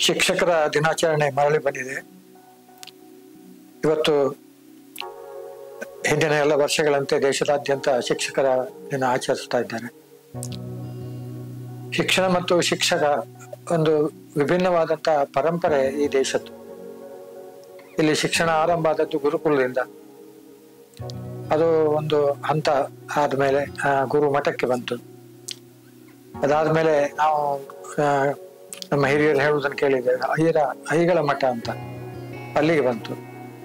ಶಿಕ್ಷಕರ ದಿನಾಚರಣೆ ಮರಳಿ ಬಂದಿದೆ ಇವತ್ತು ಹಿಂದಿನ ಎಲ್ಲ ವರ್ಷಗಳಂತೆ ದೇಶದಾದ್ಯಂತ ಶಿಕ್ಷಕರ ದಿನ ಆಚರಿಸ್ತಾ ಇದ್ದಾರೆ ಶಿಕ್ಷಣ ಮತ್ತು ಶಿಕ್ಷಕ ಒಂದು ವಿಭಿನ್ನವಾದಂತ ಪರಂಪರೆ ಈ ದೇಶದ್ದು ಇಲ್ಲಿ ಶಿಕ್ಷಣ ಆರಂಭ ಆದದ್ದು ಗುರುಕುಲದಿಂದ ಅದು ಒಂದು ಹಂತ ಆದ್ಮೇಲೆ ಆ, ಗುರು ಮಠಕ್ಕೆ ಬಂತು ಅದಾದ್ಮೇಲೆ ನಾವು ಆ, ನಮ್ಮ ಹಿರಿಯರು ಹೇಳುವುದನ್ನು ಕೇಳಿದ್ದೇವೆ ಅಯ್ಯರ ಐಗಳ ಮಠ ಅಂತ ಅಲ್ಲಿಗೆ ಬಂತು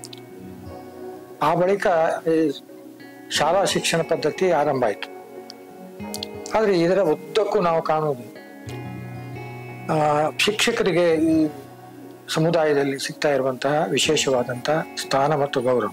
ಆ ಬಳಿಕ ಈ ಶಾಲಾ ಶಿಕ್ಷಣ ಪದ್ಧತಿ ಆರಂಭ ಆಯಿತು ಆದ್ರೆ ಇದರ ಉದ್ದಕ್ಕೂ ನಾವು ಕಾಣುವುದು ಆ, ಶಿಕ್ಷಕರಿಗೆ ಈ ಸಮುದಾಯದಲ್ಲಿ ಸಿಗ್ತಾ ಇರುವಂತಹ ವಿಶೇಷವಾದಂತಹ ಸ್ಥಾನ ಮತ್ತು ಗೌರವ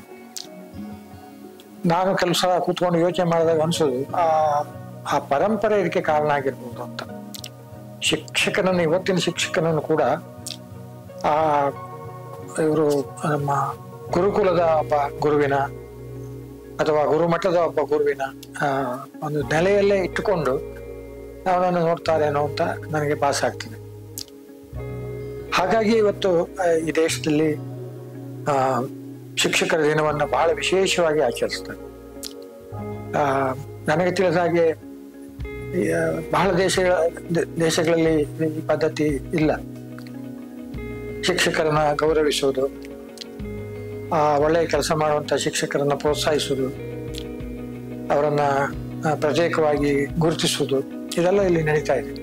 ನಾನು ಕೆಲವು ಸಲ ಕೂತ್ಕೊಂಡು ಯೋಚನೆ ಮಾಡಿದಾಗ ಅನ್ಸೋದು ಆ ಆ ಪರಂಪರೆ ಇದಕ್ಕೆ ಕಾರಣ ಆಗಿರ್ಬೋದು ಅಂತ ಶಿಕ್ಷಕನನ್ನು ಇವತ್ತಿನ ಶಿಕ್ಷಕನನ್ನು ಕೂಡ ಆ ಇವರು ನಮ್ಮ ಗುರುಕುಲದ ಒಬ್ಬ ಗುರುವಿನ ಅಥವಾ ಗುರುಮಠದ ಒಬ್ಬ ಗುರುವಿನ ಆ, ಒಂದು ನೆಲೆಯಲ್ಲೇ ಇಟ್ಟುಕೊಂಡು ಅವನನ್ನು ನೋಡ್ತಾರೇನೋ ಅಂತ ನನಗೆ ಭಾಸ ಆಗ್ತದೆ ಹಾಗಾಗಿ ಇವತ್ತು ಆ, ಈ ದೇಶದಲ್ಲಿ ಆ ಶಿಕ್ಷಕರ ದಿನವನ್ನು ಬಹಳ ವಿಶೇಷವಾಗಿ ಆಚರಿಸ್ತಾರೆ ಆ, ನನಗೆ ತಿಳಿದ ಹಾಗೆ ಈ, ಆ, ಬಹಳ ದೇಶಗಳ ದೇ- ದೇಶಗಳಲ್ಲಿ ಈ ಪದ್ಧತಿ ಇಲ್ಲ ಶಿಕ್ಷಕರನ್ನ ಗೌರವಿಸುವುದು ಆ ಒಳ್ಳೆಯ ಕೆಲಸ ಮಾಡುವಂತ ಶಿಕ್ಷಕರನ್ನ ಪ್ರೋತ್ಸಾಹಿಸುವುದು ಅವರನ್ನ ಆ, ಪ್ರತ್ಯೇಕವಾಗಿ ಗುರುತಿಸುವುದು ಇದೆಲ್ಲ ಇಲ್ಲಿ ನಡೀತಾ ಇದೆ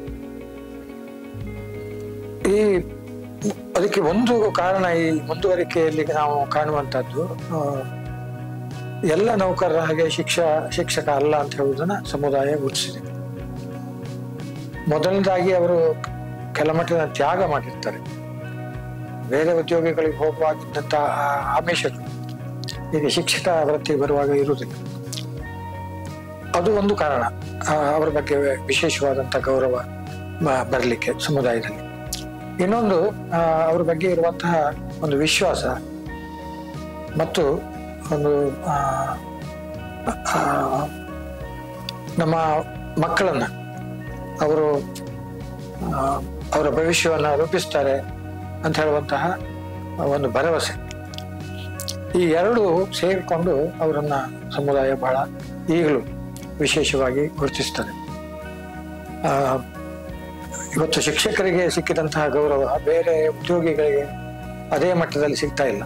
ಈ ಅದಕ್ಕೆ ಒಂದು ಕಾರಣ ಈ ಮುಂದುವರಿಕೆಯಲ್ಲಿ ನಾವು ಕಾಣುವಂತದ್ದು ಆ, ಎಲ್ಲ ನೌಕರರ ಹಾಗೆ ಶಿಕ್ಷ ಶಿಕ್ಷಕ ಅಲ್ಲ ಅಂತ ಹೇಳುವುದನ್ನ ಸಮುದಾಯ ಗುರುತಿಸಿದೆ ಮೊದಲನೇದಾಗಿ ಅವರು ಕೆಲ ಮಟ್ಟಿನ ತ್ಯಾಗ ಮಾಡಿರ್ತಾರೆ ಬೇರೆ ಉದ್ಯೋಗಿಗಳಿಗೆ ಹೋಗುವಾಗಿದ್ದಂತ ಆ ಆಮಿಷಗಳು ಈಗ ಶಿಕ್ಷಕ ವೃತ್ತಿ ಬರುವಾಗ ಇರುವುದಿಲ್ಲ ಅದು ಒಂದು ಕಾರಣ ಆ, ಅವರ ಬಗ್ಗೆ ವಿಶೇಷವಾದಂತ ಗೌರವ ಬ- ಬರಲಿಕ್ಕೆ ಸಮುದಾಯದಲ್ಲಿ ಇನ್ನೊಂದು ಆ, ಅವ್ರ ಬಗ್ಗೆ ಇರುವಂತಹ ಒಂದು ವಿಶ್ವಾಸ ಮತ್ತು ಒಂದು ಆ, ಆ, ನಮ್ಮ ಮಕ್ಕಳನ್ನ ಅವರು ಆ, ಅವರ ಭವಿಷ್ಯವನ್ನ ರೂಪಿಸ್ತಾರೆ ಅಂತ ಹೇಳುವಂತಹ ಒಂದು ಭರವಸೆ ಈ ಎರಡು ಸೇರಿಕೊಂಡು ಅವರನ್ನ ಸಮುದಾಯ ಬಹಳ ಈಗಲೂ ವಿಶೇಷವಾಗಿ ಗುರುತಿಸ್ತದೆ ಆ, ಇವತ್ತು ಶಿಕ್ಷಕರಿಗೆ ಸಿಕ್ಕಿದಂತಹ ಗೌರವ ಬೇರೆ ಉದ್ಯೋಗಿಗಳಿಗೆ ಅದೇ ಮಟ್ಟದಲ್ಲಿ ಸಿಗ್ತಾ ಇಲ್ಲ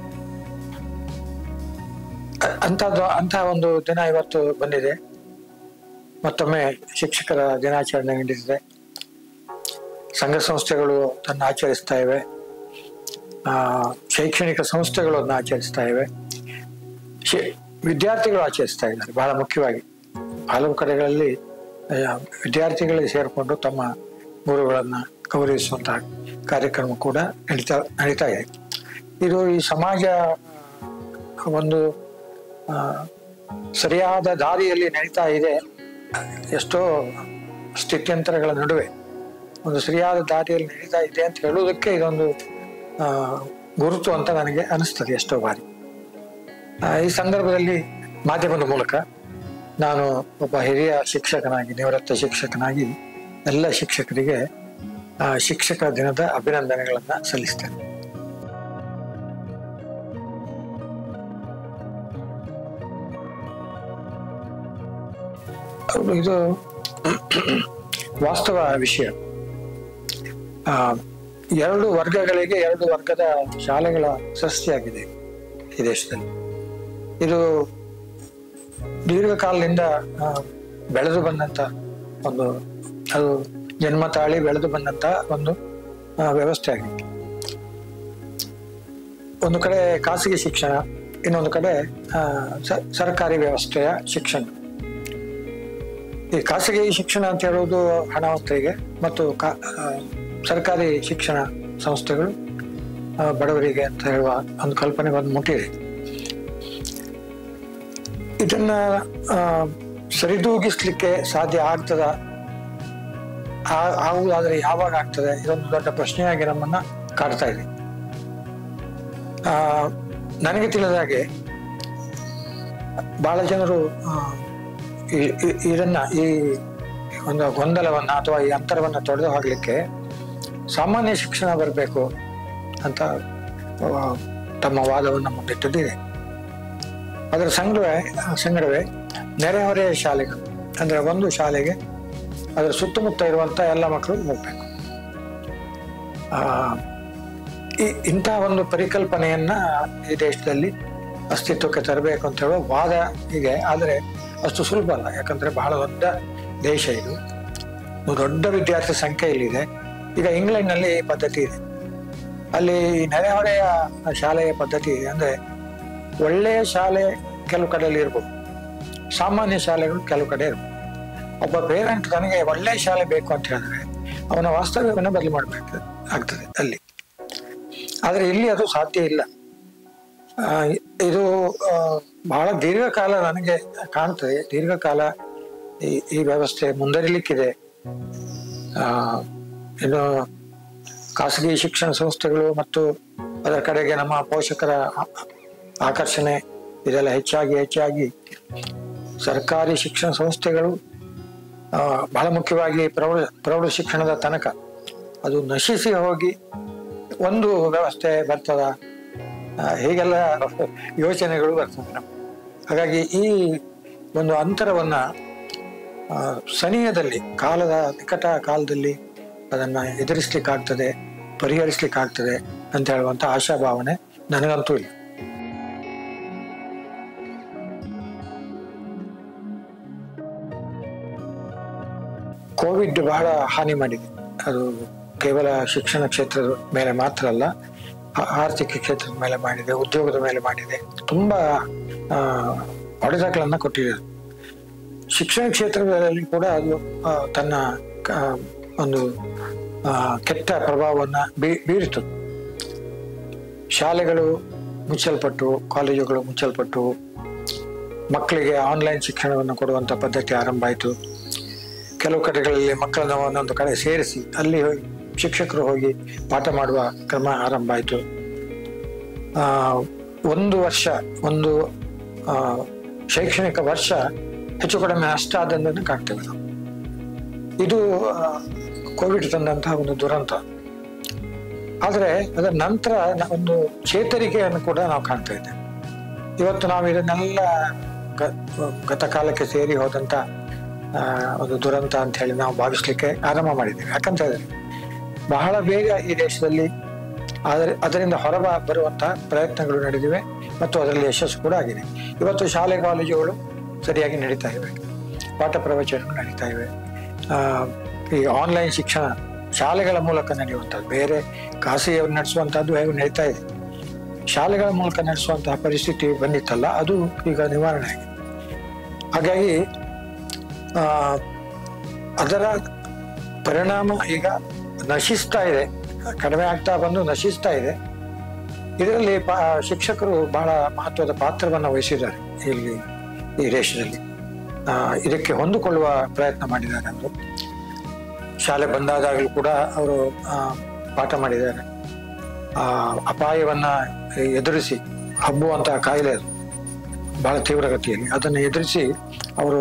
ಅ- ಅಂಥದ್ದು ಅಂತಹ ಒಂದು ದಿನ ಇವತ್ತು ಬಂದಿದೆ ಮತ್ತೊಮ್ಮೆ ಶಿಕ್ಷಕರ ದಿನಾಚರಣೆ ನಡೆದಿದೆ ಸಂಘ ಸಂಸ್ಥೆಗಳು ತನ್ನ ಆಚರಿಸ್ತಾ ಇವೆ ಆ, ಶೈಕ್ಷಣಿಕ ಸಂಸ್ಥೆಗಳು ಅದನ್ನ ಆಚರಿಸ್ತಾ ಇವೆ ಶಿ- ವಿದ್ಯಾರ್ಥಿಗಳು ಆಚರಿಸ್ತಾ ಇದ್ದಾರೆ ಬಹಳ ಮುಖ್ಯವಾಗಿ ಹಲವು ಕಡೆಗಳಲ್ಲಿ ಆ, ವಿದ್ಯಾರ್ಥಿಗಳಿಗೆ ಸೇರಿಕೊಂಡು ತಮ್ಮ ಗುರುಗಳನ್ನ ಗೌರವಿಸುವಂತಹ ಕಾರ್ಯಕ್ರಮ ಕೂಡ ನಡೀತಾ ನಡೀತಾ ಇದೆ ಇದು ಈ ಸಮಾಜ ಆ, ಒಂದು ಆ, ಸರಿಯಾದ ದಾರಿಯಲ್ಲಿ ನಡೀತಾ ಇದೆ ಎಷ್ಟೋ ಸ್ಥಿತ್ಯಂತರಗಳ ನಡುವೆ ಒಂದು ಸರಿಯಾದ ದಾರಿಯಲ್ಲಿ ನಡೀತಾ ಇದೆ ಅಂತ ಹೇಳುವುದಕ್ಕೆ ಇದೊಂದು ಆ, ಗುರುತು ಅಂತ ನನಗೆ ಅನಿಸ್ತದೆ ಎಷ್ಟೋ ಬಾರಿ ಆ, ಈ ಸಂದರ್ಭದಲ್ಲಿ ಮಾಧ್ಯಮದ ಮೂಲಕ ನಾನು ಒಬ್ಬ ಹಿರಿಯ ಶಿಕ್ಷಕನಾಗಿ ನಿವೃತ್ತ ಶಿಕ್ಷಕನಾಗಿ ಎಲ್ಲ ಶಿಕ್ಷಕರಿಗೆ ಆ, ಶಿಕ್ಷಕ ದಿನದ ಅಭಿನಂದನೆಗಳನ್ನ ಸಲ್ಲಿಸ್ತೇನೆ ಹೌದು, ಇದು ವಾಸ್ತವ ವಿಷಯ ಆ, ಎರಡು ವರ್ಗಗಳಿಗೆ ಎರಡು ವರ್ಗದ ಶಾಲೆಗಳ ಸೃಷ್ಟಿಯಾಗಿದೆ ಈ ದೇಶದಲ್ಲಿ ಇದು ದೀರ್ಘಕಾಲದಿಂದ ಆ, ಬೆಳೆದು ಬಂದಂತ ಒಂದು ಅದು ಜನ್ಮ ತಾಳಿ ಬೆಳೆದು ಬಂದಂತ ಒಂದು ಆ, ವ್ಯವಸ್ಥೆ ಆಗಿದೆ ಒಂದು ಕಡೆ ಖಾಸಗಿ ಶಿಕ್ಷಣ ಇನ್ನೊಂದು ಕಡೆ ಆ, ಸ- ಸರ್ಕಾರಿ ವ್ಯವಸ್ಥೆಯ ಶಿಕ್ಷಣ ಈ ಖಾಸಗಿ ಶಿಕ್ಷಣ ಅಂತ ಹೇಳುವುದು ಹಣವಂತರಿಗೆ ಮತ್ತು ಕಾ- ಆ, ಸರ್ಕಾರಿ ಶಿಕ್ಷಣ ಸಂಸ್ಥೆಗಳು ಆ, ಬಡವರಿಗೆ ಅಂತ ಹೇಳುವ ಒಂದು ಕಲ್ಪನೆ ಬಂದು ಮುಟ್ಟಿದೆ ಇದನ್ನ ಆ, ಸರಿದೂಗಿಸ್ಲಿಕ್ಕೆ ಸಾಧ್ಯ ಆಗ್ತದ ಆ- ಆಗುವುದಾದ್ರೆ ಯಾವಾಗ ಆಗ್ತದೆ ಇದೊಂದು ದೊಡ್ಡ ಪ್ರಶ್ನೆಯಾಗಿ ನಮ್ಮನ್ನ ಕಾಡ್ತಾ ಇದೆ ಆ, ನನಗೆ ತಿಳಿದ ಹಾಗೆ ಬಹಳ ಜನರು ಆ, ಈ- ಈ- ಇದನ್ನ ಈ ಒಂದು ಗೊಂದಲವನ್ನ ಅಥವಾ ಈ ಅಂತರವನ್ನ ತೊಡೆದು ಹಾಕ್ಲಿಕ್ಕೆ ಸಾಮಾನ್ಯ ಶಿಕ್ಷಣ ಬರಬೇಕು ಅಂತ ಆ, ತಮ್ಮ ವಾದವನ್ನು ಮುಂದಿಟ್ಟಿದ್ದಿದೆ ಅದರ ಸಂಘವೇ ಸಂಗಡವೇ ನೆರೆಹೊರೆಯ ಶಾಲೆಗಳು ಅಂದ್ರೆ ಒಂದು ಶಾಲೆಗೆ ಅದರ ಸುತ್ತಮುತ್ತ ಇರುವಂತ ಎಲ್ಲ ಮಕ್ಕಳು ಹೋಗ್ಬೇಕು ಆ, ಈ ಇಂಥ ಒಂದು ಪರಿಕಲ್ಪನೆಯನ್ನ ಈ ದೇಶದಲ್ಲಿ ಅಸ್ತಿತ್ವಕ್ಕೆ ತರಬೇಕು ಅಂತ ಹೇಳುವ ವಾದ ಇದೆ ಆದರೆ ಅಷ್ಟು ಸುಲಭ ಅಲ್ಲ ಯಾಕಂದ್ರೆ ಬಹಳ ದೊಡ್ಡ ದೇಶ ಇದು ಒಂದು ದೊಡ್ಡ ವಿದ್ಯಾರ್ಥಿ ಸಂಖ್ಯೆ ಇಲ್ಲಿದೆ ಈಗ ಇಂಗ್ಲೆಂಡ್ನಲ್ಲಿ ಈ ಪದ್ಧತಿ ಇದೆ ಅಲ್ಲಿ ನೆರೆಹೊರೆಯ ಶಾಲೆಯ ಪದ್ಧತಿ ಇದೆ ಅಂದ್ರೆ ಒಳ್ಳೆಯ ಶಾಲೆ ಕೆಲವು ಕಡೆಯಲ್ಲಿ ಇರ್ಬೋದು ಸಾಮಾನ್ಯ ಶಾಲೆಗಳು ಕೆಲವು ಕಡೆ ಇರ್ಬೋದು ಒಬ್ಬ ಪೇರೆಂಟ್ ನನಗೆ ಒಳ್ಳೆಯ ಶಾಲೆ ಬೇಕು ಅಂತ ಹೇಳಿದ್ರೆ ಅವನ ವಾಸ್ತವ್ಯವನ್ನು ಬದಲು ಮಾಡಬೇಕು ಆಗ್ತದೆ ಅಲ್ಲಿ ಆದರೆ ಇಲ್ಲಿ ಅದು ಸಾಧ್ಯ ಇಲ್ಲ ಆ, ಇದು ಆ, ಬಹಳ ದೀರ್ಘಕಾಲ ನನಗೆ ಕಾಣ್ತದೆ ದೀರ್ಘಕಾಲ ಈ ಈ ವ್ಯವಸ್ಥೆ ಮುಂದರಿಲಿಕ್ಕಿದೆ ಆ, ಇನ್ನು ಖಾಸಗಿ ಶಿಕ್ಷಣ ಸಂಸ್ಥೆಗಳು ಮತ್ತು ಅದರ ಕಡೆಗೆ ನಮ್ಮ ಪೋಷಕರ ಆ- ಆಕರ್ಷಣೆ ಇದೆಲ್ಲ ಹೆಚ್ಚಾಗಿ ಹೆಚ್ಚಾಗಿ ಸರ್ಕಾರಿ ಶಿಕ್ಷಣ ಸಂಸ್ಥೆಗಳು ಆ, ಬಹಳ ಮುಖ್ಯವಾಗಿ ಪ್ರೌಢ ಪ್ರೌಢ ಶಿಕ್ಷಣದ ತನಕ ಅದು ನಶಿಸಿ ಹೋಗಿ ಒಂದು ವ್ಯವಸ್ಥೆ ಬರ್ತದ ಆ, ಹೀಗೆಲ್ಲ ಯೋಚನೆಗಳು ಬರ್ತದೆ ನಮ್ಗೆ. ಹಾಗಾಗಿ ಈ ಒಂದು ಅಂತರವನ್ನ ಆ, ಸನಿಹದಲ್ಲಿ ಕಾಲದ ನಿಕಟ ಕಾಲದಲ್ಲಿ ಅದನ್ನ ಎದುರಿಸ್ಲಿಕ್ಕಾಗ್ತದೆ ಪರಿಹರಿಸ್ಲಿಕ್ಕಾಗ್ತದೆ ಅಂತ ಹೇಳುವಂತ ಆಶಾಭಾವನೆ ನನಗಂತೂ ಇಲ್ಲ ಕೋವಿಡ್ ಬಹಳ ಹಾನಿ ಮಾಡಿದೆ ಅದು ಕೇವಲ ಶಿಕ್ಷಣ ಕ್ಷೇತ್ರದ ಮೇಲೆ ಮಾತ್ರ ಅಲ್ಲ ಆ- ಆರ್ಥಿಕ ಕ್ಷೇತ್ರದ ಮೇಲೆ ಮಾಡಿದೆ ಉದ್ಯೋಗದ ಮೇಲೆ ಮಾಡಿದೆ ತುಂಬಾ ಆ, ಹೊಡೆತಗಳನ್ನ ಕೊಟ್ಟಿದೆ ಅದು. ಶಿಕ್ಷಣ ಕ್ಷೇತ್ರದಲ್ಲಿ ಕೂಡ ಅದು ಆ, ತನ್ನ ಕ- ಒಂದು ಆ, ಕೆಟ್ಟ ಪ್ರಭಾವವನ್ನ ಬೀ- ಬೀರಿತು ಶಾಲೆಗಳು ಮುಚ್ಚಲ್ಪಟ್ಟು ಕಾಲೇಜುಗಳು ಮುಚ್ಚಲ್ಪಟ್ಟು ಮಕ್ಕಳಿಗೆ ಆನ್ಲೈನ್ ಶಿಕ್ಷಣವನ್ನು ಕೊಡುವಂತ ಪದ್ಧತಿ ಆರಂಭ ಆಯಿತು ಕೆಲವು ಕಡೆಗಳಲ್ಲಿ ಮಕ್ಕಳನ್ನ ಒಂದೊಂದು ಕಡೆ ಸೇರಿಸಿ ಅಲ್ಲಿ ಹೋಗಿ ಶಿಕ್ಷಕರು ಹೋಗಿ ಪಾಠ ಮಾಡುವ ಕ್ರಮ ಆರಂಭ ಆಯಿತು ಆ, ಒಂದು ವರ್ಷ ಒಂದು ಆ, ಶೈಕ್ಷಣಿಕ ವರ್ಷ ಹೆಚ್ಚು ಕಡಿಮೆ ನಷ್ಟ ಆದದ್ದನ್ನು ಕಾಣ್ತೇವೆ ನಾವು ಇದು ಆ, ಕೋವಿಡ್ ತಂದಂತಹ ಒಂದು ದುರಂತ ಆದರೆ ಅದರ ನಂತರ ನ- ಒಂದು ಚೇತರಿಕೆಯನ್ನು ಕೂಡ ನಾವು ಕಾಣ್ತಾ ಇದ್ದೇವೆ ಇವತ್ತು ನಾವು ಇದನ್ನೆಲ್ಲ ಗ- ಗತಕಾಲಕ್ಕೆ ಸೇರಿ ಹೋದಂತ ಆ, ಒಂದು ದುರಂತ ಅಂತ ಹೇಳಿ ನಾವು ಭಾವಿಸ್ಲಿಕ್ಕೆ ಆರಂಭ ಮಾಡಿದ್ದೇವೆ ಯಾಕಂತ ಹೇಳಿದ್ರೆ ಬಹಳ ಬೇಗ ಈ ದೇಶದಲ್ಲಿ ಅದರ ಅದರಿಂದ ಹೊರ ಬರುವಂತಹ ಪ್ರಯತ್ನಗಳು ನಡೆದಿವೆ ಮತ್ತು ಅದರಲ್ಲಿ ಯಶಸ್ಸು ಕೂಡ ಆಗಿದೆ ಇವತ್ತು ಶಾಲೆ ಕಾಲೇಜುಗಳು ಸರಿಯಾಗಿ ನಡೀತಾ ಇವೆ ಪಾಠ ಪ್ರವಚನಗಳು ನಡೀತಾ ಇವೆ ಆ, ಈ ಆನ್ಲೈನ್ ಶಿಕ್ಷಣ ಶಾಲೆಗಳ ಮೂಲಕ ನಡೆಯುವಂಥದ್ದು ಬೇರೆ ಖಾಸಗಿಯವರು ನಡೆಸುವಂತಹದ್ದು ಹೇಗೆ ನಡೀತಾ ಇದೆ ಶಾಲೆಗಳ ಮೂಲಕ ನಡೆಸುವಂತಹ ಪರಿಸ್ಥಿತಿ ಬಂದಿತ್ತಲ್ಲ ಅದು ಈಗ ನಿವಾರಣೆ ಆಗಿದೆ ಹಾಗಾಗಿ ಆ, ಅದರ ಪರಿಣಾಮ ಈಗ ನಶಿಸ್ತಾ ಇದೆ ಕಡಿಮೆ ಆಗ್ತಾ ಬಂದು ನಶಿಸ್ತಾ ಇದೆ ಇದರಲ್ಲಿ ಪ- ಶಿಕ್ಷಕರು ಬಹಳ ಮಹತ್ವದ ಪಾತ್ರವನ್ನು ವಹಿಸಿದ್ದಾರೆ ಇಲ್ಲಿ ಈ ದೇಶದಲ್ಲಿ ಆ, ಇದಕ್ಕೆ ಹೊಂದಿಕೊಳ್ಳುವ ಪ್ರಯತ್ನ ಮಾಡಿದ್ದಾರೆ ಅವರು ಶಾಲೆ ಬಂದಾದಾಗಲೂ ಕೂಡ ಅವರು ಆ, ಪಾಠ ಮಾಡಿದ್ದಾರೆ ಆ ಅಪಾಯವನ್ನ ಎದುರಿಸಿ ಹಬ್ಬುವಂತಹ ಕಾಯಿಲೆ ಅದು ಬಹಳ ತೀವ್ರಗತಿಯಲ್ಲಿ ಅದನ್ನು ಎದುರಿಸಿ ಅವರು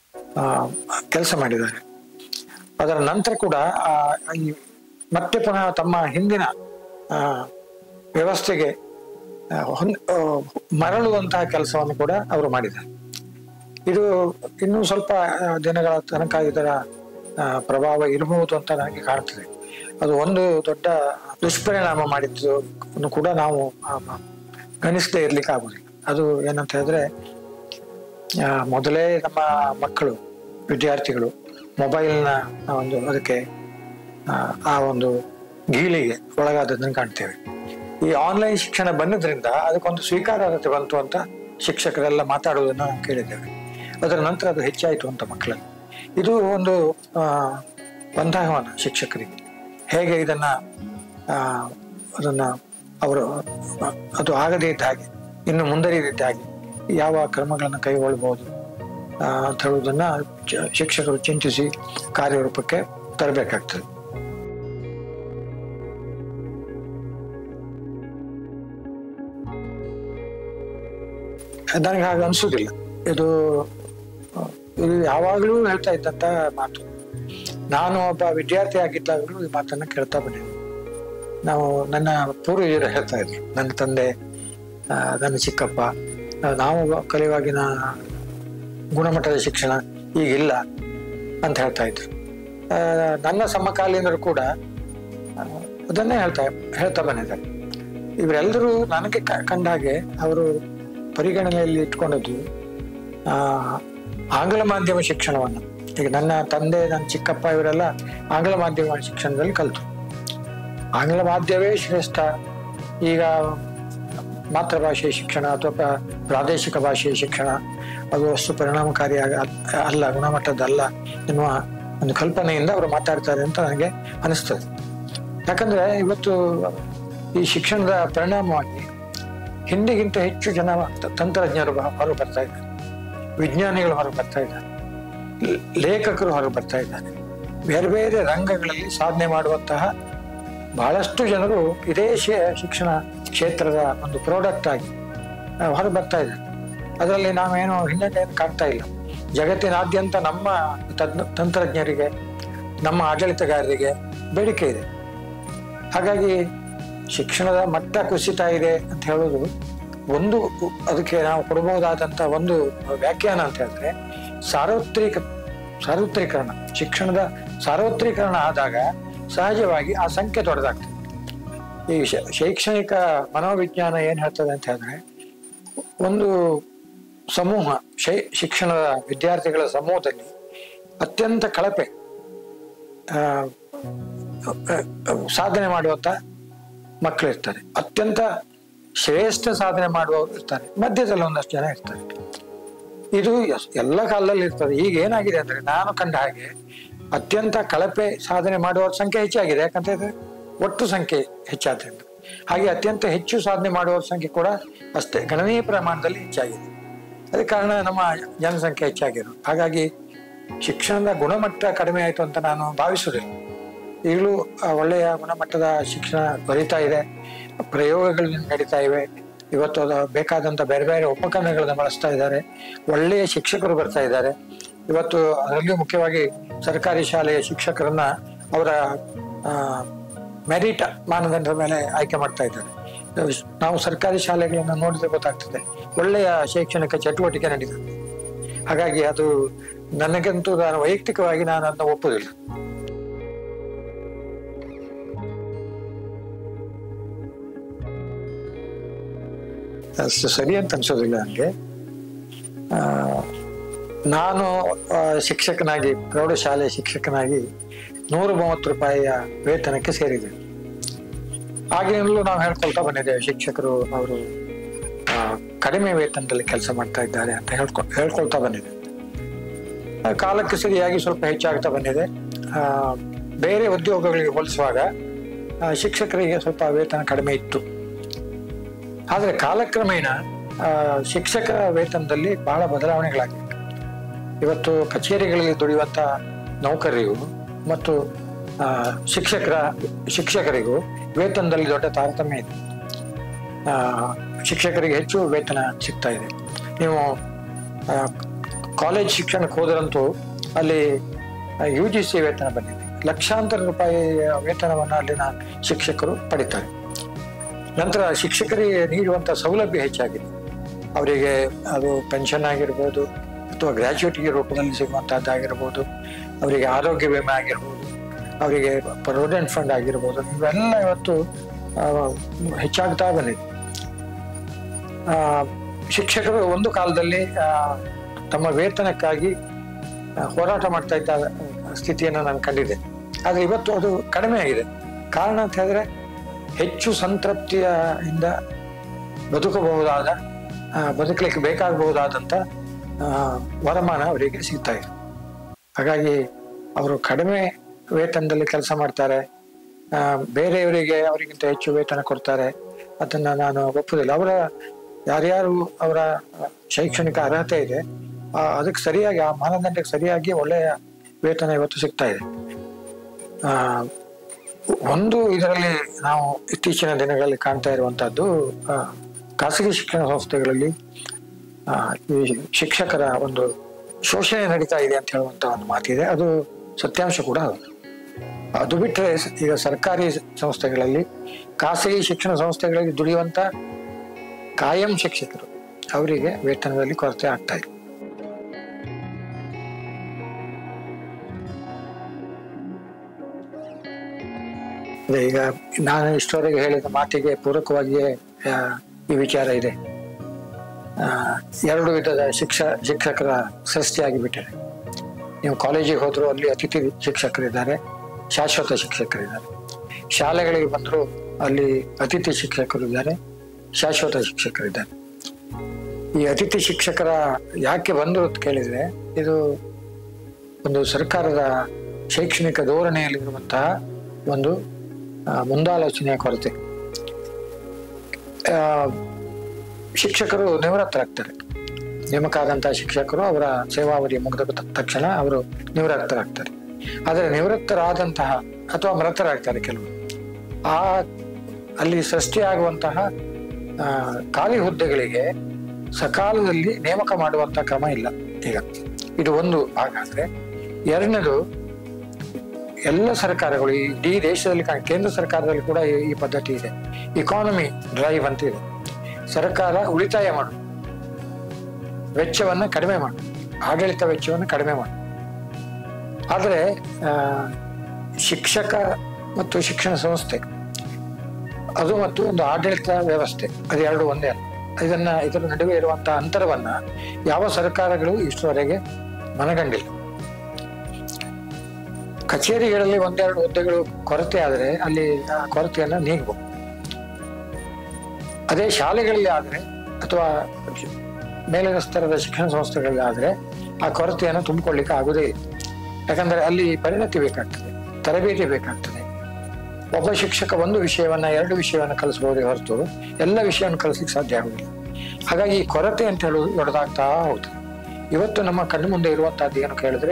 ಕೆಲಸ ಮಾಡಿದ್ದಾರೆ ಅದರ ನಂತರ ಕೂಡ ಆ, ಈ ಮತ್ತೆ ಪುನಃ ತಮ್ಮ ಹಿಂದಿನ ಆ, ವ್ಯವಸ್ಥೆಗೆ ಆ, ಹೊಂದ್- ಆ, ಮರಳುವಂತಹ ಕೆಲಸವನ್ನು ಕೂಡ ಅವರು ಮಾಡಿದ್ದಾರೆ ಇದು ಇನ್ನೂ ಸ್ವಲ್ಪ ಆ, ದಿನಗಳ ತನಕ ಇದರ ಆ, ಪ್ರಭಾವ ಇರಬಹುದು ಅಂತ ನನಗೆ ಕಾಣ್ತದೆ ಅದು ಒಂದು ದೊಡ್ಡ ದುಷ್ಪರಿಣಾಮ ಮಾಡಿದ್ದು ಅನ್ನು ಕೂಡ ನಾವು ಆ, ಮ- ಗಣಿಸದೇ ಇರ್ಲಿಕ್ಕೆ ಆಗುದಿಲ್ಲ ಅದು ಏನಂತ ಹೇಳಿದ್ರೆ ಆ, ಮೊದಲೇ ನಮ್ಮ ಮಕ್ಕಳು ವಿದ್ಯಾರ್ಥಿಗಳು ಮೊಬೈಲ್ನ ಒಂದು ಅದಕ್ಕೆ ಆ, ಆ ಒಂದು ಗೀಳಿಗೆ ಒಳಗಾದದ್ದನ್ನು ಕಾಣ್ತೇವೆ ಈ ಆನ್ಲೈನ್ ಶಿಕ್ಷಣ ಬಂದದ್ರಿಂದ ಅದಕ್ಕೊಂದು ಸ್ವೀಕಾರಾರ್ಹತೆ ಬಂತು ಅಂತ ಶಿಕ್ಷಕರೆಲ್ಲ ಮಾತಾಡುವುದನ್ನು ನಾವು ಕೇಳಿದ್ದೇವೆ ಅದರ ನಂತರ ಅದು ಹೆಚ್ಚಾಯಿತು ಅಂತ ಮಕ್ಕಳಲ್ಲಿ ಇದು ಒಂದು ಆ, ಬಂಧನವನ ಶಿಕ್ಷಕರಿಗೆ ಹೇಗೆ ಇದನ್ನ ಆ, ಅದನ್ನ ಅವರು ಅದು ಆಗದೇ ಇದ್ದ ಹಾಗೆ ಇನ್ನು ಮುಂದರಿದಿದ್ದ ಹಾಗೆ ಯಾವ ಕ್ರಮಗಳನ್ನು ಕೈಗೊಳ್ಳಬಹುದು ಆ, ಅಂತ ಹೇಳುವುದನ್ನ ಚ- ಶಿಕ್ಷಕರು ಚಿಂತಿಸಿ ಕಾರ್ಯರೂಪಕ್ಕೆ ತರಬೇಕಾಗ್ತದೆ ನನಗೆ ಹಾಗೆ ಅನ್ಸುದಿಲ್ಲ ಇದು ಆ, ಇದು ಯಾವಾಗಲೂ ಹೇಳ್ತಾ ಇದ್ದಂತ ಮಾತು ನಾನು ಒಬ್ಬ ವಿದ್ಯಾರ್ಥಿ ಆಗಿದ್ದಾಗಲೂ ಈ ಮಾತನ್ನ ಕೇಳ್ತಾ ಬಂದಿದ್ದೆ ನಾವು ನನ್ನ ಪೂರ್ವಜರು ಹೇಳ್ತಾ ಇದ್ರು ನನ್ನ ತಂದೆ ಆ, ನನ್ನ ಚಿಕ್ಕಪ್ಪ ಆ, ನಾವು ಕಲಿಯುವಾಗಿನ ಗುಣಮಟ್ಟದ ಶಿಕ್ಷಣ ಈಗಿಲ್ಲ ಅಂತ ಹೇಳ್ತಾ ಇದ್ರು ಆ, ನನ್ನ ಸಮಕಾಲೀನರು ಕೂಡ ಆ, ಅದನ್ನೇ ಹೇಳ್ತಾ ಹೇಳ್ತಾ ಬಂದಿದ್ದಾರೆ ಇವರೆಲ್ಲರೂ ನನಗೆ ಕ- ಕಂಡ ಹಾಗೆ ಅವರು ಪರಿಗಣನೆಯಲ್ಲಿ ಇಟ್ಕೊಂಡದ್ದು ಆ, ಆಂಗ್ಲ ಮಾಧ್ಯಮ ಶಿಕ್ಷಣವನ್ನು ಈಗ ನನ್ನ ತಂದೆ ನನ್ನ ಚಿಕ್ಕಪ್ಪ ಇವರೆಲ್ಲ ಆಂಗ್ಲ ಮಾಧ್ಯಮ ಶಿಕ್ಷಣದಲ್ಲಿ ಕಲಿತು ಆಂಗ್ಲ ಮಾಧ್ಯವೇ ಶ್ರೇಷ್ಠ ಈಗ ಮಾತೃಭಾಷೆ ಶಿಕ್ಷಣ ಅಥವಾ ಪ್ರ- ಪ್ರಾದೇಶಿಕ ಭಾಷೆಯ ಶಿಕ್ಷಣ ಅದು ಅಷ್ಟು ಪರಿಣಾಮಕಾರಿಯಾಗ ಅಲ್ಲ ಗುಣಮಟ್ಟದ್ದಲ್ಲ ಎನ್ನುವ ಒಂದು ಕಲ್ಪನೆಯಿಂದ ಅವರು ಮಾತಾಡ್ತಾರೆ ಅಂತ ನನಗೆ ಅನಿಸ್ತದೆ ಯಾಕಂದ್ರೆ ಇವತ್ತು ಈ ಶಿಕ್ಷಣದ ಪರಿಣಾಮವಾಗಿ ಹಿಂದಿಗಿಂತ ಹೆಚ್ಚು ಜನ ತ- ತಂತ್ರಜ್ಞರು ಬ- ಹೊರಗೆ ಬರ್ತಾ ಇದ್ದಾರೆ ವಿಜ್ಞಾನಿಗಳು ಹೊರಗೆ ಬರ್ತಾ ಇದ್ದಾರೆ ಲ್- ಲೇಖಕರು ಹೊರಗೆ ಬರ್ತಾ ಇದ್ದಾರೆ ಬೇರೆ ಬೇರೆ ರಂಗಗಳಲ್ಲಿ ಸಾಧನೆ ಮಾಡುವಂತಹ ಬಹಳಷ್ಟು ಜನರು ಇದೇ ಶೇ- ಶಿಕ್ಷಣ ಕ್ಷೇತ್ರದ ಒಂದು ಪ್ರಾಡಕ್ಟ್ ಆಗಿ ಆ, ಹೊರಗೆ ಬರ್ತಾ ಇದ್ದಾರೆ ಅದರಲ್ಲಿ ನಾವೇನು ಹಿನ್ನಡೆ ಕಾಣ್ತಾ ಇಲ್ಲ ಜಗತ್ತಿನಾದ್ಯಂತ ನಮ್ಮ ತಜ್ಞ ತಂತ್ರಜ್ಞರಿಗೆ ನಮ್ಮ ಆಡಳಿತಗಾರರಿಗೆ ಬೇಡಿಕೆ ಇದೆ ಹಾಗಾಗಿ ಶಿಕ್ಷಣದ ಮಟ್ಟ ಕುಸಿತಾ ಇದೆ ಅಂತ ಹೇಳೋದು ಒಂದು ಅದಕ್ಕೆ ನಾವು ಕೊಡಬಹುದಾದಂತ ಒಂದು ವ್ಯಾಖ್ಯಾನ ಅಂತ ಹೇಳಿದ್ರೆ ಸಾರ್ವತ್ರಿಕ ಸಾರ್ವತ್ರೀಕರಣ ಶಿಕ್ಷಣದ ಸಾರ್ವತ್ರೀಕರಣ ಆದಾಗ ಸಹಜವಾಗಿ ಆ ಸಂಖ್ಯೆ ದೊಡ್ಡದಾಗ್ತದೆ ಈ ಶ- ಶೈಕ್ಷಣಿಕ ಮನೋವಿಜ್ಞಾನ ಏನ್ ಹೇಳ್ತದೆ ಅಂತ ಹೇಳಿದ್ರೆ ಒಂದು ಸಮೂಹ ಶೈ ಶಿಕ್ಷಣದ ವಿದ್ಯಾರ್ಥಿಗಳ ಸಮೂಹದಲ್ಲಿ ಅತ್ಯಂತ ಕಳಪೆ ಆ, ಆ, ಸಾಧನೆ ಮಾಡುವಂತ ಮಕ್ಕಳು ಇರ್ತಾರೆ ಅತ್ಯಂತ ಶ್ರೇಷ್ಠ ಸಾಧನೆ ಮಾಡುವವರು ಇರ್ತಾರೆ ಮಧ್ಯದಲ್ಲಿ ಒಂದಷ್ಟು ಜನ ಇರ್ತಾರೆ ಇದು ಎಸ್- ಎಲ್ಲ ಕಾಲದಲ್ಲಿ ಇರ್ತದೆ ಈಗ ಏನಾಗಿದೆ ಅಂದ್ರೆ ನಾನು ಕಂಡ ಹಾಗೆ ಅತ್ಯಂತ ಕಳಪೆ ಸಾಧನೆ ಮಾಡುವವರ ಸಂಖ್ಯೆ ಹೆಚ್ಚಾಗಿದೆ ಯಾಕಂತ ಹೇಳಿದ್ರೆ ಒಟ್ಟು ಸಂಖ್ಯೆ ಹೆಚ್ಚಾದ್ರಿಂದ ಹಾಗೆ ಅತ್ಯಂತ ಹೆಚ್ಚು ಸಾಧನೆ ಮಾಡುವವರ ಸಂಖ್ಯೆ ಕೂಡ ಅಷ್ಟೇ ಗಣನೀಯ ಪ್ರಮಾಣದಲ್ಲಿ ಹೆಚ್ಚಾಗಿದೆ ಅದಕ್ಕೆ ಕಾರಣ ನಮ್ಮ ಜನಸಂಖ್ಯೆ ಹೆಚ್ಚಾಗಿರೋದು ಹಾಗಾಗಿ ಶಿಕ್ಷಣದ ಗುಣಮಟ್ಟ ಕಡಿಮೆ ಆಯಿತು ಅಂತ ನಾನು ಭಾವಿಸುವುದಿಲ್ಲ ಈಗಲೂ ಆ, ಒಳ್ಳೆಯ ಗುಣಮಟ್ಟದ ಶಿಕ್ಷಣ ದೊರೀತಾ ಇದೆ ಪ್ರಯೋಗಗಳು ನಡೀತಾ ಇವೆ ಇವತ್ತು ಅದು ಬೇಕಾದಂತ ಬೇರೆ ಬೇರೆ ಉಪಕರಣಗಳನ್ನ ಬಳಸ್ತಾ ಇದ್ದಾರೆ ಒಳ್ಳೆಯ ಶಿಕ್ಷಕರು ಬರ್ತಾ ಇದ್ದಾರೆ ಇವತ್ತು ಅದರಲ್ಲಿಯೂ ಮುಖ್ಯವಾಗಿ ಸರ್ಕಾರಿ ಶಾಲೆಯ ಶಿಕ್ಷಕರನ್ನ ಅವರ ಮೆರಿಟ್ ಮಾನದಂಡದ ಮೇಲೆ ಆಯ್ಕೆ ಮಾಡ್ತಾ ಇದ್ದಾರೆ ನಾವು ಸರ್ಕಾರಿ ಶಾಲೆಗಳನ್ನು ನೋಡಿದ್ರೆ ಗೊತ್ತಾಗ್ತದೆ ಒಳ್ಳೆಯ ಶೈಕ್ಷಣಿಕ ಚಟುವಟಿಕೆ ನಡೀತದೆ ಹಾಗಾಗಿ ಅದು ನನಗಂತೂ ನಾನು ವೈಯಕ್ತಿಕವಾಗಿ ನಾನು ಅದನ್ನ ಒಪ್ಪುದಿಲ್ಲ ಅಷ್ಟು ಸರಿ ಅಂತ ಅನ್ಸೋದಿಲ್ಲ ನನಗೆ ಆ, ನಾನು ಆ, ಶಿಕ್ಷಕನಾಗಿ ಪ್ರೌಢಶಾಲೆ ಶಿಕ್ಷಕನಾಗಿ ನೂರ ಮೂವತ್ತು ರೂಪಾಯಿಯ ವೇತನಕ್ಕೆ ಸೇರಿದೆ ಹಾಗೇನಲ್ಲೂ ನಾವು ಹೇಳ್ಕೊಳ್ತಾ ಬಂದಿದ್ದೇವೆ ಶಿಕ್ಷಕರು ಅವರು ಆ, ಕಡಿಮೆ ವೇತನದಲ್ಲಿ ಕೆಲಸ ಮಾಡ್ತಾ ಇದ್ದಾರೆ ಅಂತ ಹೇಳ್ಕೊ ಹೇಳ್ಕೊಳ್ತಾ ಬಂದಿದೆ ಆ, ಕಾಲಕ್ಕೆ ಸರಿಯಾಗಿ ಸ್ವಲ್ಪ ಹೆಚ್ಚಾಗ್ತಾ ಬಂದಿದೆ ಆ, ಬೇರೆ ಉದ್ಯೋಗಗಳಿಗೆ ಹೋಲಿಸುವಾಗ ಆ, ಶಿಕ್ಷಕರಿಗೆ ಸ್ವಲ್ಪ ವೇತನ ಕಡಿಮೆ ಇತ್ತು ಆದರೆ ಕಾಲಕ್ರಮೇಣ ಆ, ಶಿಕ್ಷಕ ವೇತನದಲ್ಲಿ ಬಹಳ ಬದಲಾವಣೆಗಳಾಗಿವೆ ಇವತ್ತು ಕಚೇರಿಗಳಲ್ಲಿ ದುಡಿಯುವಂತ ನೌಕರರಿಗೂ ಮತ್ತು ಆ, ಶಿಕ್ಷಕರ ಶಿಕ್ಷಕರಿಗೂ ವೇತನದಲ್ಲಿ ದೊಡ್ಡ ತಾರತಮ್ಯ ಇದೆ ಆ, ಶಿಕ್ಷಕರಿಗೆ ಹೆಚ್ಚು ವೇತನ ಸಿಗ್ತಾ ಇದೆ ನೀವು ಆ, ಕಾಲೇಜ್ ಶಿಕ್ಷಣಕ್ಕೆ ಹೋದ್ರಂತೂ ಅಲ್ಲಿ ಯು ಜಿ ಸಿ ವೇತನ ಬಂದಿದೆ ಲಕ್ಷಾಂತರ ರೂಪಾಯಿ ವೇತನವನ್ನು ಅಲ್ಲಿನ ಶಿಕ್ಷಕರು ಪಡಿತಾರೆ ನಂತರ ಶಿಕ್ಷಕರಿಗೆ ನೀಡುವಂತ ಸೌಲಭ್ಯ ಹೆಚ್ಚಾಗಿದೆ ಅವರಿಗೆ ಅದು ಪೆನ್ಷನ್ ಆಗಿರ್ಬೋದು ಅಥವಾ ಗ್ರ್ಯಾಚುಯಿಟಿ ರೂಪದಲ್ಲಿ ಸಿಗುವಂತಹದ್ದಾಗಿರ್ಬೋದು ಅವರಿಗೆ ಆರೋಗ್ಯ ವಿಮೆ ಆಗಿರ್ಬೋದು ಅವರಿಗೆ ಪ್ರೊವಿಡೆಂಟ್ ಫಂಡ್ ಆಗಿರ್ಬೋದು ಇವೆಲ್ಲ ಇವತ್ತು ಆ, ಹೆಚ್ಚಾಗ್ತಾ ಬಂದಿದೆ ಆ, ಶಿಕ್ಷಕರು ಒಂದು ಕಾಲದಲ್ಲಿ ಆ, ತಮ್ಮ ವೇತನಕ್ಕಾಗಿ ಆ, ಹೋರಾಟ ಮಾಡ್ತಾ ಇದ್ದ ಸ್ಥಿತಿಯನ್ನು ನಾನು ಕಂಡಿದ್ದೆ ಆದರೆ ಇವತ್ತು ಅದು ಕಡಿಮೆ ಆಗಿದೆ ಕಾರಣ ಅಂತ ಹೇಳಿದ್ರೆ ಹೆಚ್ಚು ಸಂತೃಪ್ತಿಯ ಇಂದ ಬದುಕಬಹುದಾದ ಆ, ಬದುಕಲಿಕ್ಕೆ ಬೇಕಾಗಬಹುದಾದಂಥ ಆ, ವರಮಾನ ಅವರಿಗೆ ಸಿಗ್ತಾ ಇದೆ ಹಾಗಾಗಿ ಅವರು ಕಡಿಮೆ ವೇತನದಲ್ಲಿ ಕೆಲಸ ಮಾಡ್ತಾರೆ ಆ, ಬೇರೆಯವರಿಗೆ ಅವರಿಗಿಂತ ಹೆಚ್ಚು ವೇತನ ಕೊಡ್ತಾರೆ ಅದನ್ನ ನಾನು ಒಪ್ಪುದಿಲ್ಲ ಅವರ ಯಾರ್ಯಾರು ಅವರ ಶೈಕ್ಷಣಿಕ ಅರ್ಹತೆ ಇದೆ ಆ, ಅದಕ್ಕೆ ಸರಿಯಾಗಿ ಆ ಮಾನದಂಡಕ್ಕೆ ಸರಿಯಾಗಿ ಒಳ್ಳೆಯ ವೇತನ ಇವತ್ತು ಸಿಗ್ತಾ ಇದೆ ಆ, ಒಂದು ಇದರಲ್ಲಿ ನಾವು ಇತ್ತೀಚಿನ ದಿನಗಳಲ್ಲಿ ಕಾಣ್ತಾ ಇರುವಂತಹದ್ದು ಆ, ಖಾಸಗಿ ಶಿಕ್ಷಣ ಸಂಸ್ಥೆಗಳಲ್ಲಿ ಆ, ಈ ಶಿಕ್ಷಕರ ಒಂದು ಶೋಷಣೆ ನಡೀತಾ ಇದೆ ಅಂತ ಹೇಳುವಂತ ಒಂದು ಮಾತಿದೆ ಅದು ಸತ್ಯಾಂಶ ಕೂಡ ಹೌದು ಅದು ಬಿಟ್ಟರೆ ಈಗ ಸರ್ಕಾರಿ ಸಂಸ್ಥೆಗಳಲ್ಲಿ ಖಾಸಗಿ ಶಿಕ್ಷಣ ಸಂಸ್ಥೆಗಳಲ್ಲಿ ದುಡಿಯುವಂತ ಕಾಯಂ ಶಿಕ್ಷಕರು ಅವರಿಗೆ ವೇತನದಲ್ಲಿ ಕೊರತೆ ಆಗ್ತಾ ಇದೆ ಅದೇ ಈಗ ನಾನು ಇಷ್ಟವರೆಗೆ ಹೇಳಿದ ಮಾತಿಗೆ ಪೂರಕವಾಗಿಯೇ ಆ, ಈ ವಿಚಾರ ಇದೆ ಆ, ಎರಡು ವಿಧದ ಶಿಕ್ಷ ಶಿಕ್ಷಕರ ಸೃಷ್ಟಿಯಾಗಿ ಬಿಟ್ಟಿದೆ ನೀವು ಕಾಲೇಜಿಗೆ ಹೋದ್ರು ಅಲ್ಲಿ ಅತಿಥಿ ಶಿಕ್ಷಕರಿದ್ದಾರೆ ಶಾಶ್ವತ ಶಿಕ್ಷಕರಿದ್ದಾರೆ ಶಾಲೆಗಳಿಗೆ ಬಂದ್ರು ಅಲ್ಲಿ ಅತಿಥಿ ಶಿಕ್ಷಕರು ಇದ್ದಾರೆ ಶಾಶ್ವತ ಶಿಕ್ಷಕರಿದ್ದಾರೆ ಈ ಅತಿಥಿ ಶಿಕ್ಷಕರ ಯಾಕೆ ಬಂದರು ಅಂತ ಕೇಳಿದ್ರೆ ಇದು ಒಂದು ಸರ್ಕಾರದ ಶೈಕ್ಷಣಿಕ ಧೋರಣೆಯಲ್ಲಿರುವಂತಹ ಒಂದು ಆ, ಮುಂದಾಲೋಚನೆಯ ಕೊರತೆ ಆ, ಶಿಕ್ಷಕರು ನಿವೃತ್ತರಾಗ್ತಾರೆ ನೇಮಕ ಆದಂತಹ ಶಿಕ್ಷಕರು ಅವರ ಸೇವಾವಧಿ ಮುಗಿದ ತ- ತಕ್ಷಣ ಅವರು ನಿವೃತ್ತರಾಗ್ತಾರೆ ಆದರೆ ನಿವೃತ್ತರಾದಂತಹ ಅಥವಾ ಮೃತರಾಗ್ತಾರೆ ಕೆಲವರು ಆ ಅಲ್ಲಿ ಸೃಷ್ಟಿಯಾಗುವಂತಹ ಆ, ಖಾಲಿ ಹುದ್ದೆಗಳಿಗೆ ಸಕಾಲದಲ್ಲಿ ನೇಮಕ ಮಾಡುವಂತಹ ಕ್ರಮ ಇಲ್ಲ ಈಗ ಇದು ಒಂದು ಭಾಗ ಆದ್ರೆ ಎರಡನೇದು ಎಲ್ಲ ಸರ್ಕಾರಗಳು ಈ ಇಡೀ ದೇಶದಲ್ಲಿ ಕಾ- ಕೇಂದ್ರ ಸರ್ಕಾರದಲ್ಲಿ ಕೂಡ ಈ ಈ ಪದ್ಧತಿ ಇದೆ ಇಕಾನಮಿ ಡ್ರೈವ್ ಅಂತ ಇದೆ ಸರ್ಕಾರ ಉಳಿತಾಯ ಮಾಡು ವೆಚ್ಚವನ್ನ ಕಡಿಮೆ ಮಾಡು ಆಡಳಿತ ವೆಚ್ಚವನ್ನು ಕಡಿಮೆ ಮಾಡು ಆದರೆ ಆ, ಶಿಕ್ಷಕ ಮತ್ತು ಶಿಕ್ಷಣ ಸಂಸ್ಥೆ ಅದು ಮತ್ತು ಒಂದು ಆಡಳಿತ ವ್ಯವಸ್ಥೆ ಅದು ಎರಡು ಒಂದೇ ಅಲ್ಲ ಇದನ್ನ ಇದರ ನಡುವೆ ಇರುವಂತಹ ಅಂತರವನ್ನ ಯಾವ ಸರ್ಕಾರಗಳು ಇಷ್ಟುವರೆಗೆ ಮನಗಂಡಿಲ್ಲ ಕಚೇರಿಗಳಲ್ಲಿ ಒಂದೆರಡು ಹುದ್ದೆಗಳು ಕೊರತೆ ಆದರೆ ಅಲ್ಲಿ ಆ ಕೊರತೆಯನ್ನ ನೀಗಬಹುದು ಅದೇ ಶಾಲೆಗಳಲ್ಲಿ ಆದರೆ ಅಥವಾ ಮೇಲಿನ ಸ್ತರದ ಶಿಕ್ಷಣ ಸಂಸ್ಥೆಗಳಲ್ಲಿ ಆದರೆ ಆ ಕೊರತೆಯನ್ನು ತುಂಬಿಕೊಳ್ಳಿಕ್ಕೆ ಆಗುವುದೇ ಇಲ್ಲ ಯಾಕಂದ್ರೆ ಅಲ್ಲಿ ಪರಿಣತಿ ಬೇಕಾಗ್ತದೆ ತರಬೇತಿ ಬೇಕಾಗ್ತದೆ ಒಬ್ಬ ಶಿಕ್ಷಕ ಒಂದು ವಿಷಯವನ್ನ ಎರಡು ವಿಷಯವನ್ನ ಕಲಿಸಬಹುದೇ ಹೊರತು ಎಲ್ಲ ವಿಷಯವನ್ನು ಕಲಿಸ್ಲಿಕ್ಕೆ ಸಾಧ್ಯ ಆಗುದಿಲ್ಲ ಹಾಗಾಗಿ ಈ ಕೊರತೆ ಅಂತ ಹೇಳುವುದು ದೊಡ್ಡದಾಗ್ತಾ ಹೋಗ್ತದೆ ಇವತ್ತು ನಮ್ಮ ಕಣ್ಣು ಮುಂದೆ ಇರುವಂತಹದ್ದು ಏನು ಕೇಳಿದ್ರೆ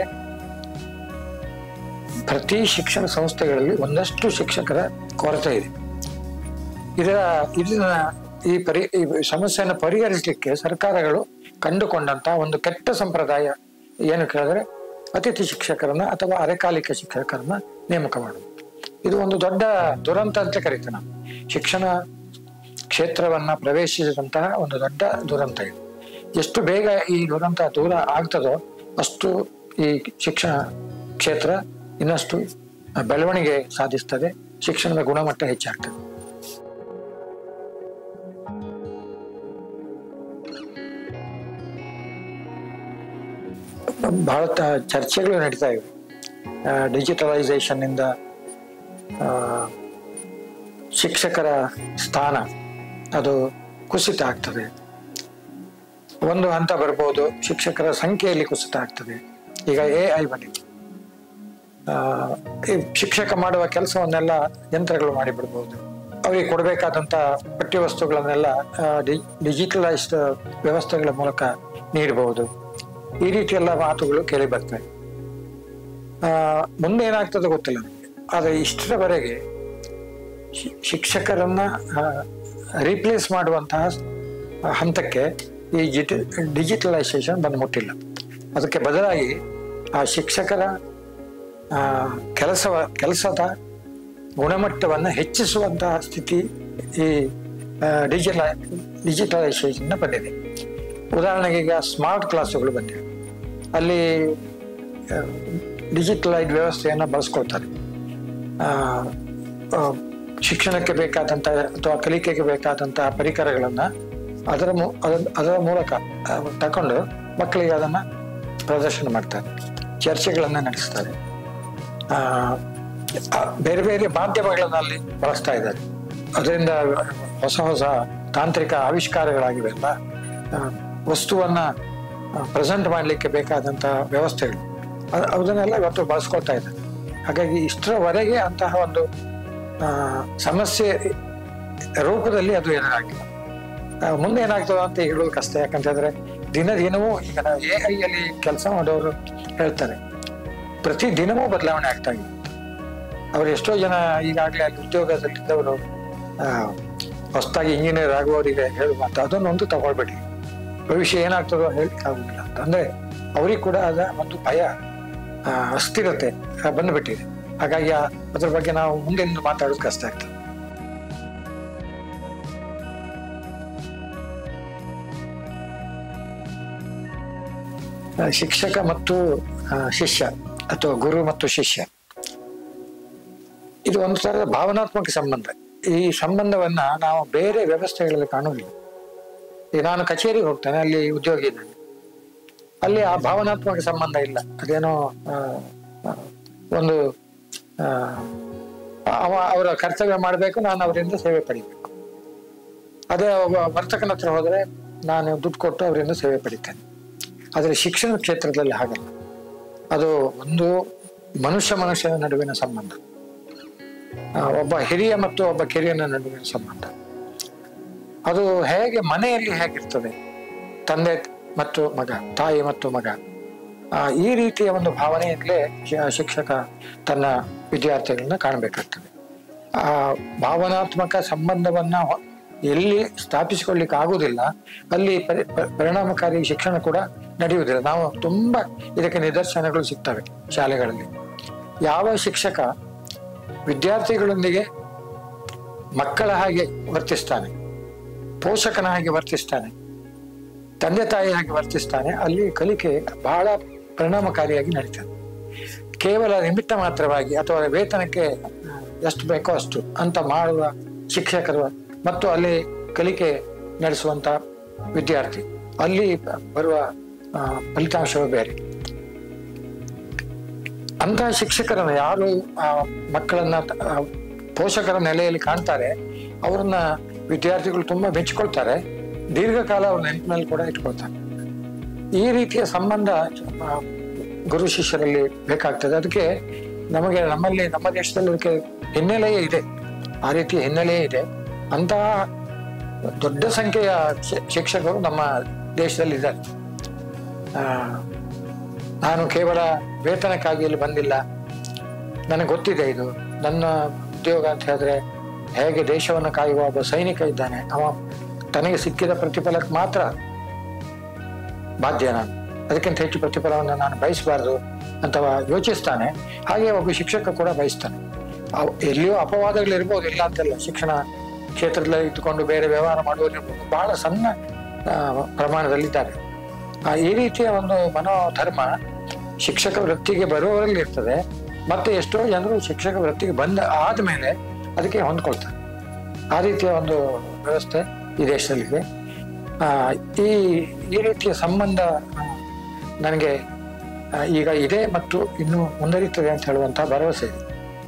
ಪ್ರತಿ ಶಿಕ್ಷಣ ಸಂಸ್ಥೆಗಳಲ್ಲಿ ಒಂದಷ್ಟು ಶಿಕ್ಷಕರ ಕೊರತೆ ಇದೆ ಇದರ ಇದನ್ನ ಈ ಪರಿ ಈ ಸಮಸ್ಯೆಯನ್ನು ಪರಿಹರಿಸಲಿಕ್ಕೆ ಸರ್ಕಾರಗಳು ಕಂಡುಕೊಂಡಂತ ಒಂದು ಕೆಟ್ಟ ಸಂಪ್ರದಾಯ ಏನು ಕೇಳಿದ್ರೆ ಅತಿಥಿ ಶಿಕ್ಷಕರನ್ನ ಅಥವಾ ಅರೆಕಾಲಿಕ ಶಿಕ್ಷಕರನ್ನ ನೇಮಕ ಮಾಡುವುದು ಇದು ಒಂದು ದೊಡ್ಡ ದುರಂತ ಅಂತ ಕರೀತೀವಿ ನಾವು ಶಿಕ್ಷಣ ಕ್ಷೇತ್ರವನ್ನ ಪ್ರವೇಶಿಸಿದಂತಹ ಒಂದು ದೊಡ್ಡ ದುರಂತ ಇದು ಎಷ್ಟು ಬೇಗ ಈ ದುರಂತ ದೂರ ಆಗ್ತದೋ ಅಷ್ಟು ಈ ಶಿಕ್ಷಣ ಕ್ಷೇತ್ರ ಇನ್ನಷ್ಟು ಬೆಳವಣಿಗೆ ಸಾಧಿಸ್ತದೆ ಶಿಕ್ಷಣದ ಗುಣಮಟ್ಟ ಹೆಚ್ಚಾಗ್ತದೆ ಬಹಳ ತ- ಚರ್ಚೆಗಳು ನಡೀತಾ ಇವೆ ಡಿಜಿಟಲೈಸೇಷನ್ ಇಂದ ಆ, ಶಿಕ್ಷಕರ ಸ್ಥಾನ ಅದು ಕುಸಿತ ಆಗ್ತದೆ ಒಂದು ಹಂತ ಬರ್ಬೋದು ಶಿಕ್ಷಕರ ಸಂಖ್ಯೆಯಲ್ಲಿ ಕುಸಿತ ಆಗ್ತದೆ ಈಗ ಎ ಐ ಬಂದಿದೆ ಆ, ಈ ಶಿಕ್ಷಕ ಮಾಡುವ ಕೆಲಸವನ್ನೆಲ್ಲ ಯಂತ್ರಗಳು ಮಾಡಿಬಿಡ್ಬೋದು ಅವರಿಗೆ ಕೊಡಬೇಕಾದಂತ ಪಠ್ಯ ವಸ್ತುಗಳನ್ನೆಲ್ಲ ಡಿಜಿಟಲೈಸ್ಡ್ ವ್ಯವಸ್ಥೆಗಳ ಮೂಲಕ ನೀಡಬಹುದು ಈ ರೀತಿ ಎಲ್ಲ ಮಾತುಗಳು ಕೇಳಿ ಬರ್ತವೆ ಆ, ಮುಂದೆ ಏನಾಗ್ತದೆ ಗೊತ್ತಿಲ್ಲ ನಮಗೆ ಆದರೆ ಇಷ್ಟರವರೆಗೆ ಶಿ- ಶಿಕ್ಷಕರನ್ನ ರೀಪ್ಲೇಸ್ ಮಾಡುವಂತಹ ಹಂತಕ್ಕೆ ಈ ಡಿಜಿಟಲೈಸೇಷನ್ ಬಂದು ಮುಟ್ಟಿಲ್ಲ ಅದಕ್ಕೆ ಬದಲಾಗಿ ಆ ಶಿಕ್ಷಕರ ಆ, ಕೆಲಸವ ಕೆಲಸದ ಗುಣಮಟ್ಟವನ್ನು ಹೆಚ್ಚಿಸುವಂತಹ ಸ್ಥಿತಿ ಈ ಡಿಜಿಟಲ ಡಿಜಿಟಲೈಸೇಷನ್ ಬಂದಿದೆ ಉದಾಹರಣೆಗೆ ಈಗ ಸ್ಮಾರ್ಟ್ ಕ್ಲಾಸುಗಳು ಬಂದಿವೆ ಅಲ್ಲಿ ಡಿಜಿಟಲೈಡ್ ವ್ಯವಸ್ಥೆಯನ್ನು ಬಳಸ್ಕೊಳ್ತಾರೆ ಆ, ಆ, ಶಿಕ್ಷಣಕ್ಕೆ ಬೇಕಾದಂಥ ಅಥವಾ ಕಲಿಕೆಗೆ ಬೇಕಾದಂತಹ ಪರಿಕರಗಳನ್ನು ಅದರ ಮೂ ಅದರ- ಅದರ ಮೂಲಕ ಆ, ತಕೊಂಡು ಮಕ್ಕಳಿಗೆ ಅದನ್ನು ಪ್ರದರ್ಶನ ಮಾಡ್ತಾರೆ ಚರ್ಚೆಗಳನ್ನು ನಡೆಸ್ತಾರೆ ಆ, ಆ, ಬೇರೆ ಬೇರೆ ಮಾಧ್ಯಮಗಳಲ್ಲಿ ಬಳಸ್ತಾ ಇದ್ದಾರೆ ಅದರಿಂದ ಹೊಸ ಹೊಸ ತಾಂತ್ರಿಕ ಆವಿಷ್ಕಾರಗಳಾಗಿವೆ ಅಲ್ಲ ಆ, ವಸ್ತುವನ್ನ ಪ್ರೆಸೆಂಟ್ ಮಾಡಲಿಕ್ಕೆ ಬೇಕಾದಂಥ ವ್ಯವಸ್ಥೆಗಳು ಅ- ಅದನ್ನೆಲ್ಲ ಇವತ್ತು ಬಳಸ್ಕೊಳ್ತಾ ಇದ್ದಾರೆ ಹಾಗಾಗಿ ಇಷ್ಟರವರೆಗೆ ಅಂತಹ ಒಂದು ಆ, ಸಮಸ್ಯೆ ರೂಪದಲ್ಲಿ ಅದು ಎದುರಾಗಿಲ್ಲ ಆ, ಮುಂದೆ ಏನಾಗ್ತದೆ ಅಂತ ಹೇಳೋದು ಕಷ್ಟ ಯಾಕಂತಂದ್ರೆ ದಿನ ದಿನವೂ ಈಗ ನಾವು ಎ ಐ ಅಲ್ಲಿ ಕೆಲಸ ಮಾಡೋರು ಹೇಳ್ತಾರೆ ಪ್ರತಿ ದಿನವೂ ಬದಲಾವಣೆ ಆಗ್ತಾ ಇದೆ ಅವ್ರು ಎಷ್ಟೋ ಜನ ಈಗಾಗಲೇ ಅಲ್ಲಿ ಉದ್ಯೋಗದಲ್ಲಿದ್ದವರು ಹೊಸದಾಗಿ ಇಂಜಿನಿಯರ್ ಆಗುವವರಿಗೆ ಹೇಳುವ ಮಾತು ಅದನ್ನೊಂದು ತಗೊಳ್ಬೇಡಿ ಭವಿಷ್ಯ ಏನಾಗ್ತದೋ ಹೇಳಲಿಕ್ಕೆ ಆಗುದಿಲ್ಲ ಅಂತ ಅಂದ್ರೆ ಅವ್ರಿಗೆ ಕೂಡ ಅದ ಒಂದು ಭಯ ಆ, ಅಸ್ಥಿರತೆ ಆ, ಬಂದುಬಿಟ್ಟಿದೆ ಹಾಗಾಗಿ ಆ- ಅದ್ರ ಬಗ್ಗೆ ನಾವು ಮುಂದೆ ಮಾತಾಡೋದು ಕಷ್ಟ ಆಗ್ತದೆ ಆ, ಶಿಕ್ಷಕ ಮತ್ತು ಆ, ಶಿಷ್ಯ ಅಥವಾ ಗುರು ಮತ್ತು ಶಿಷ್ಯ ಇದು ಒಂದು ತರದ ಭಾವನಾತ್ಮಕ ಸಂಬಂಧ ಈ ಸಂಬಂಧವನ್ನ ನಾವು ಬೇರೆ ವ್ಯವಸ್ಥೆಗಳಲ್ಲಿ ಕಾಣುವುದಿಲ್ಲ ಈಗ ನಾನು ಕಚೇರಿಗೆ ಹೋಗ್ತೇನೆ ಅಲ್ಲಿ ಉದ್ಯೋಗಿ ಇದ್ದಾನೆ ಅಲ್ಲಿ ಆ ಭಾವನಾತ್ಮಕ ಸಂಬಂಧ ಇಲ್ಲ ಅದೇನೋ ಆ, ಆ, ಒಂದು ಆ, ಅವ ಅವರ ಕರ್ತವ್ಯ ಮಾಡಬೇಕು ನಾನು ಅವರಿಂದ ಸೇವೆ ಪಡಿಬೇಕು ಅದೇ ಒಬ್ಬ ವರ್ತಕನ ಹತ್ರ ಹೋದ್ರೆ ನಾನು ದುಡ್ಡು ಕೊಟ್ಟು ಅವರಿಂದ ಸೇವೆ ಪಡಿತೇನೆ ಆದರೆ ಶಿಕ್ಷಣ ಕ್ಷೇತ್ರದಲ್ಲಿ ಹಾಗಲ್ಲ ಅದು ಒಂದು ಮನುಷ್ಯ ಮನುಷ್ಯನ ನಡುವಿನ ಸಂಬಂಧ ಆ, ಒಬ್ಬ ಹಿರಿಯ ಮತ್ತು ಒಬ್ಬ ಕಿರಿಯನ ನಡುವಿನ ಸಂಬಂಧ ಅದು ಹೇಗೆ ಮನೆಯಲ್ಲಿ ಹೇಗಿರ್ತದೆ ತಂದೆ ಮತ್ತು ಮಗ ತಾಯಿ ಮತ್ತು ಮಗ ಆ, ಈ ರೀತಿಯ ಒಂದು ಭಾವನೆಯಿಂದಲೇ ಶಿ- ಶಿಕ್ಷಕ ತನ್ನ ವಿದ್ಯಾರ್ಥಿಗಳನ್ನ ಕಾಣಬೇಕಾಗ್ತದೆ ಆ ಭಾವನಾತ್ಮಕ ಸಂಬಂಧವನ್ನ ಹೊ- ಎಲ್ಲಿ ಸ್ಥಾಪಿಸಿಕೊಳ್ಳಿಕ್ಕೆ ಆಗುವುದಿಲ್ಲ ಅಲ್ಲಿ ಪರಿ- ಪ- ಪರಿಣಾಮಕಾರಿ ಶಿಕ್ಷಣ ಕೂಡ ನಡೆಯುವುದಿಲ್ಲ ನಾವು ತುಂಬಾ ಇದಕ್ಕೆ ನಿದರ್ಶನಗಳು ಸಿಗ್ತವೆ ಶಾಲೆಗಳಲ್ಲಿ ಯಾವ ಶಿಕ್ಷಕ ವಿದ್ಯಾರ್ಥಿಗಳೊಂದಿಗೆ ಮಕ್ಕಳ ಹಾಗೆ ವರ್ತಿಸ್ತಾನೆ ಪೋಷಕನ ಹಾಗೆ ವರ್ತಿಸ್ತಾನೆ ತಂದೆ ತಾಯಿ ಹಾಗೆ ವರ್ತಿಸ್ತಾನೆ ಅಲ್ಲಿ ಕಲಿಕೆ ಬಹಳ ಪರಿಣಾಮಕಾರಿಯಾಗಿ ನಡೀತದೆ ಕೇವಲ ನಿಮಿತ್ತ ಮಾತ್ರವಾಗಿ ಅಥವಾ ವೇತನಕ್ಕೆ ಆ, ಎಷ್ಟು ಬೇಕೋ ಅಷ್ಟು ಅಂತ ಮಾಡುವ ಶಿಕ್ಷಕರು ಮತ್ತು ಅಲ್ಲಿ ಕಲಿಕೆ ನಡೆಸುವಂತ ವಿದ್ಯಾರ್ಥಿ ಅಲ್ಲಿ ಬರುವ ಆ, ಫಲಿತಾಂಶವೇ ಬೇರೆ ಅಂತಹ ಶಿಕ್ಷಕರನ್ನ ಯಾರು ಆ ಮಕ್ಕಳನ್ನ ಆ, ಪೋಷಕರ ನೆಲೆಯಲ್ಲಿ ಕಾಣ್ತಾರೆ ಅವ್ರನ್ನ ವಿದ್ಯಾರ್ಥಿಗಳು ತುಂಬಾ ಮೆಚ್ಕೊಳ್ತಾರೆ ದೀರ್ಘಕಾಲ ಅವ್ರ ನೆನಪಿನಲ್ಲಿ ಕೂಡ ಇಟ್ಕೊಳ್ತಾರೆ ಈ ರೀತಿಯ ಸಂಬಂಧ ಆ, ಗುರು ಶಿಷ್ಯರಲ್ಲಿ ಬೇಕಾಗ್ತದೆ ಅದಕ್ಕೆ ನಮಗೆ ನಮ್ಮಲ್ಲಿ ನಮ್ಮ ದೇಶದಲ್ಲಿ ಅದಕ್ಕೆ ಹಿನ್ನೆಲೆಯೇ ಇದೆ ಆ ರೀತಿಯ ಹಿನ್ನೆಲೆಯೇ ಇದೆ ಅಂತಹ ದೊಡ್ಡ ಸಂಖ್ಯೆಯ ಶಿ- ಶಿಕ್ಷಕರು ನಮ್ಮ ದೇಶದಲ್ಲಿ ಇದ್ದಾರೆ ಆ, ನಾನು ಕೇವಲ ವೇತನಕ್ಕಾಗಿ ಇಲ್ಲಿ ಬಂದಿಲ್ಲ ನನಗೆ ಗೊತ್ತಿದೆ ಇದು ನನ್ನ ಉದ್ಯೋಗ ಅಂತ ಹೇಳಿದ್ರೆ ಹೇಗೆ ದೇಶವನ್ನು ಕಾಯುವ ಒಬ್ಬ ಸೈನಿಕ ಇದ್ದಾನೆ ಅವ ತನಗೆ ಸಿಕ್ಕಿದ ಪ್ರತಿಫಲಕ್ಕೆ ಮಾತ್ರ ಬಾಧ್ಯ ನಾನು ಅದಕ್ಕಿಂತ ಹೆಚ್ಚು ಪ್ರತಿಫಲವನ್ನು ನಾನು ಬಯಸಬಾರ್ದು ಅಥವಾ ಯೋಚಿಸ್ತಾನೆ ಹಾಗೆ ಒಬ್ಬ ಶಿಕ್ಷಕ ಕೂಡ ಬಯಸ್ತಾನೆ ಅವ್- ಎಲ್ಲಿಯೋ ಅಪವಾದಗಳು ಇರ್ಬೋದು ಇಲ್ಲ ಅಂತಲ್ಲ ಶಿಕ್ಷಣ ಕ್ಷೇತ್ರದಲ್ಲಿ ಇದ್ದುಕೊಂಡು ಬೇರೆ ವ್ಯವಹಾರ ಮಾಡುವವರಿರ್ಬೋದು ಬಹಳ ಸಣ್ಣ ಆ, ಪ್ರಮಾಣದಲ್ಲಿದ್ದಾರೆ ಆ, ಈ ರೀತಿಯ ಒಂದು ಮನೋಧರ್ಮ ಶಿಕ್ಷಕ ವೃತ್ತಿಗೆ ಬರುವವರಲ್ಲಿ ಇರ್ತದೆ ಮತ್ತೆ ಎಷ್ಟೋ ಜನರು ಶಿಕ್ಷಕ ವೃತ್ತಿಗೆ ಬಂದ ಆದ್ಮೇಲೆ ಅದಕ್ಕೆ ಹೊಂದ್ಕೊಳ್ತಾರೆ ಆ ರೀತಿಯ ಒಂದು ವ್ಯವಸ್ಥೆ ಈ ದೇಶದಲ್ಲಿದೆ ಆ, ಈ ಈ ರೀತಿಯ ಸಂಬಂಧ ಆ, ನನಗೆ ಆ, ಈಗ ಇದೆ ಮತ್ತು ಇನ್ನು ಮುಂದುವರಿತದೆ ಅಂತ ಹೇಳುವಂತಹ ಭರವಸೆ ಇದೆ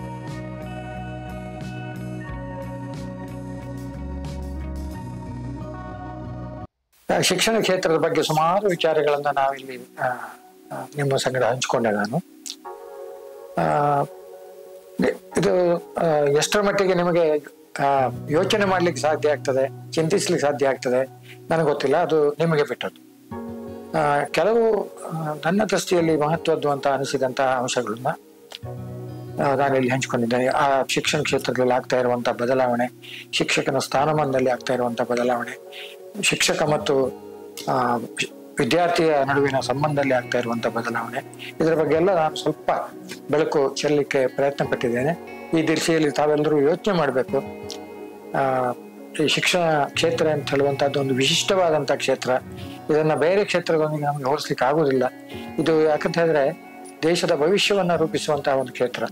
ಆ, ಶಿಕ್ಷಣ ಕ್ಷೇತ್ರದ ಬಗ್ಗೆ ಸುಮಾರು ವಿಚಾರಗಳನ್ನ ನಾವಿಲ್ಲಿ ಆ, ಆ, ನಿಮ್ಮ ಸಂಗಡ ಹಂಚಿಕೊಂಡೆ ನಾನು ಆ, ನಿ- ಇದು ಆ, ಎಷ್ಟರ ಮಟ್ಟಿಗೆ ನಿಮಗೆ ಆ, ಯೋಚನೆ ಮಾಡ್ಲಿಕ್ಕೆ ಸಾಧ್ಯ ಆಗ್ತದೆ ಚಿಂತಿಸ್ಲಿಕ್ಕೆ ಸಾಧ್ಯ ಆಗ್ತದೆ ನನಗೆ ಗೊತ್ತಿಲ್ಲ ಅದು ನಿಮಗೆ ಬಿಟ್ಟದ್ದು ಆ, ಕೆಲವು ಆ, ನನ್ನ ದೃಷ್ಟಿಯಲ್ಲಿ ಮಹತ್ವದ್ದು ಅಂತ ಅನಿಸಿದಂತಹ ಅಂಶಗಳನ್ನ ಆ, ನಾನು ಇಲ್ಲಿ ಹಂಚಿಕೊಂಡಿದ್ದೇನೆ ಆ ಶಿಕ್ಷಣ ಕ್ಷೇತ್ರದಲ್ಲಿ ಆಗ್ತಾ ಇರುವಂತಹ ಬದಲಾವಣೆ ಶಿಕ್ಷಕನ ಸ್ಥಾನಮಾನದಲ್ಲಿ ಆಗ್ತಾ ಇರುವಂತಹ ಬದಲಾವಣೆ ಶಿಕ್ಷಕ ಮತ್ತು ಆ, ಶಿ- ವಿದ್ಯಾರ್ಥಿಯ ನಡುವಿನ ಸಂಬಂಧದಲ್ಲಿ ಆಗ್ತಾ ಇರುವಂತಹ ಬದಲಾವಣೆ ಇದರ ಬಗ್ಗೆ ಎಲ್ಲ ನಾನು ಸ್ವಲ್ಪ ಬೆಳಕು ಚೆಲ್ಲಲಿಕ್ಕೆ ಪ್ರಯತ್ನ ಪಟ್ಟಿದ್ದೇನೆ ಈ ದಿಶೆಯಲ್ಲಿ ತಾವೆಲ್ಲರೂ ಯೋಚನೆ ಮಾಡಬೇಕು ಆ, ಈ ಶಿಕ್ಷಣ ಕ್ಷೇತ್ರ ಅಂತ ಹೇಳುವಂತಹದ್ದು ಒಂದು ವಿಶಿಷ್ಟವಾದಂತಹ ಕ್ಷೇತ್ರ ಇದನ್ನ ಬೇರೆ ಕ್ಷೇತ್ರದೊಂದಿಗೆ ನಮಗೆ ಹೋಲಿಸ್ಲಿಕ್ಕೆ ಆಗುವುದಿಲ್ಲ ಇದು ಯಾಕಂತ ಹೇಳಿದ್ರೆ ದೇಶದ ಭವಿಷ್ಯವನ್ನ ರೂಪಿಸುವಂತಹ ಒಂದು ಕ್ಷೇತ್ರ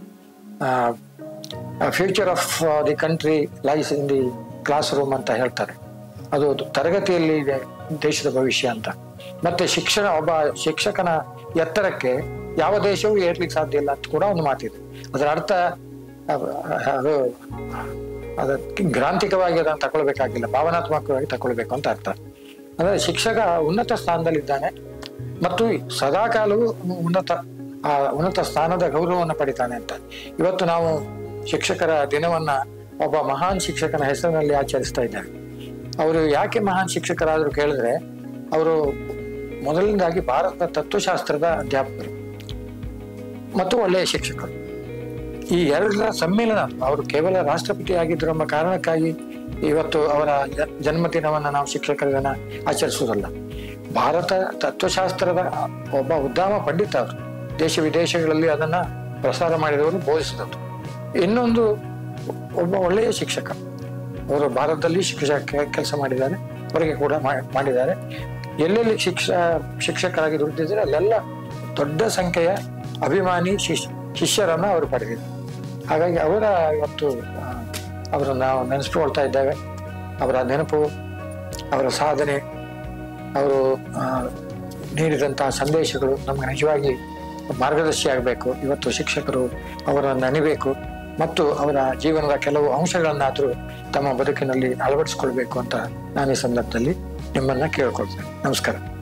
future of the country lies in the classroom ಅಂತ ಹೇಳ್ತಾರೆ ಅದು ಅದು ತರಗತಿಯಲ್ಲಿ ಇದೆ ದೇಶದ ಭವಿಷ್ಯ ಅಂತ ಮತ್ತೆ ಶಿಕ್ಷಣ ಒಬ್ಬ ಶಿಕ್ಷಕನ ಎತ್ತರಕ್ಕೆ ಯಾವ ದೇಶವೂ ಏರ್ಲಿಕ್ಕೆ ಸಾಧ್ಯ ಇಲ್ಲ ಅಂತ ಕೂಡ ಒಂದು ಮಾತಿದೆ ಅದರ ಅರ್ಥ ಅಹ್, ಅದು ಅದ ಗ್ರಾಂಥಿಕವಾಗಿ ಅದನ್ನು ತಗೊಳ್ಬೇಕಾಗಿಲ್ಲ ಭಾವನಾತ್ಮಕವಾಗಿ ತಗೊಳ್ಬೇಕು ಅಂತ ಅರ್ಥ ಅಂದ್ರೆ ಶಿಕ್ಷಕ ಉನ್ನತ ಸ್ಥಾನದಲ್ಲಿದ್ದಾನೆ ಮತ್ತು ಸದಾ ಕಾಲವೂ ಉನ್ನತ ಆ ಉನ್ನತ ಸ್ಥಾನದ ಗೌರವವನ್ನು ಪಡಿತಾನೆ ಅಂತ ಇವತ್ತು ನಾವು ಶಿಕ್ಷಕರ ದಿನವನ್ನ ಒಬ್ಬ ಮಹಾನ್ ಶಿಕ್ಷಕನ ಹೆಸರಿನಲ್ಲಿ ಆಚರಿಸ್ತಾ ಇದ್ದೇವೆ ಅವರು ಯಾಕೆ ಮಹಾನ್ ಶಿಕ್ಷಕರಾದ್ರು ಕೇಳಿದ್ರೆ ಅವರು ಮೊದಲನೇದಾಗಿ ಭಾರತದ ತತ್ವಶಾಸ್ತ್ರದ ಅಧ್ಯಾಪಕರು ಮತ್ತು ಒಳ್ಳೆಯ ಶಿಕ್ಷಕರು ಈ ಎರಡರ ಸಮ್ಮಿಲನ ಅವರು ಕೇವಲ ರಾಷ್ಟ್ರಪತಿ ಆಗಿದ್ರು ಎಂಬ ಕಾರಣಕ್ಕಾಗಿ ಇವತ್ತು ಅವರ ಜ- ಜನ್ಮದಿನವನ್ನ ನಾವು ಶಿಕ್ಷಕರ ದಿನ ಆಚರಿಸುವುದಲ್ಲ ಭಾರತ ತತ್ವಶಾಸ್ತ್ರದ ಒಬ್ಬ ಉದ್ದಾಮ ಪಂಡಿತ ಅವರು ದೇಶ ವಿದೇಶಗಳಲ್ಲಿ ಅದನ್ನ ಪ್ರಸಾರ ಮಾಡಿದವರು ಬೋಧಿಸಿದವರು ಇನ್ನೊಂದು ಒಬ್ಬ ಒಳ್ಳೆಯ ಶಿಕ್ಷಕ ಅವರು ಭಾರತದಲ್ಲಿ ಶಿಕ್ಷಕ ಕೆಲಸ ಮಾಡಿದ್ದಾರೆ ಹೊರಗೆ ಕೂಡ ಮಾ- ಮಾಡಿದ್ದಾರೆ ಎಲ್ಲೆಲ್ಲಿ ಶಿಕ್ಷ ಶಿಕ್ಷಕರಾಗಿ ದುಡಿದಿದ್ದಾರೆ ಅಲ್ಲೆಲ್ಲ ದೊಡ್ಡ ಸಂಖ್ಯೆಯ ಅಭಿಮಾನಿ ಶಿಶ್ ಶಿಷ್ಯರನ್ನ ಅವರು ಪಡೆದಿದ್ದಾರೆ ಹಾಗಾಗಿ ಅವರ ಇವತ್ತು ಆ, ಅವರನ್ನು ನಾವು ನೆನೆಸ್ಕೊಳ್ತಾ ಇದ್ದೇವೆ ಅವರ ನೆನಪು ಅವರ ಸಾಧನೆ ಅವರು ಆ, ನೀಡಿದಂತಹ ಸಂದೇಶಗಳು ನಮಗೆ ನಿಜವಾಗಿ ಮಾರ್ಗದರ್ಶಿ ಆಗಬೇಕು ಇವತ್ತು ಶಿಕ್ಷಕರು ಅವರನ್ನು ನೆನೆಬೇಕು ಮತ್ತು ಅವರ ಜೀವನದ ಕೆಲವು ಅಂಶಗಳನ್ನಾದರೂ ತಮ್ಮ ಬದುಕಿನಲ್ಲಿ ಅಳವಡಿಸ್ಕೊಳ್ಬೇಕು ಅಂತ ನಾನು ಈ ಸಂದರ್ಭದಲ್ಲಿ ನಿಮ್ಮನ್ನ ಕೇಳ್ಕೊಳ್ತೇನೆ ನಮಸ್ಕಾರ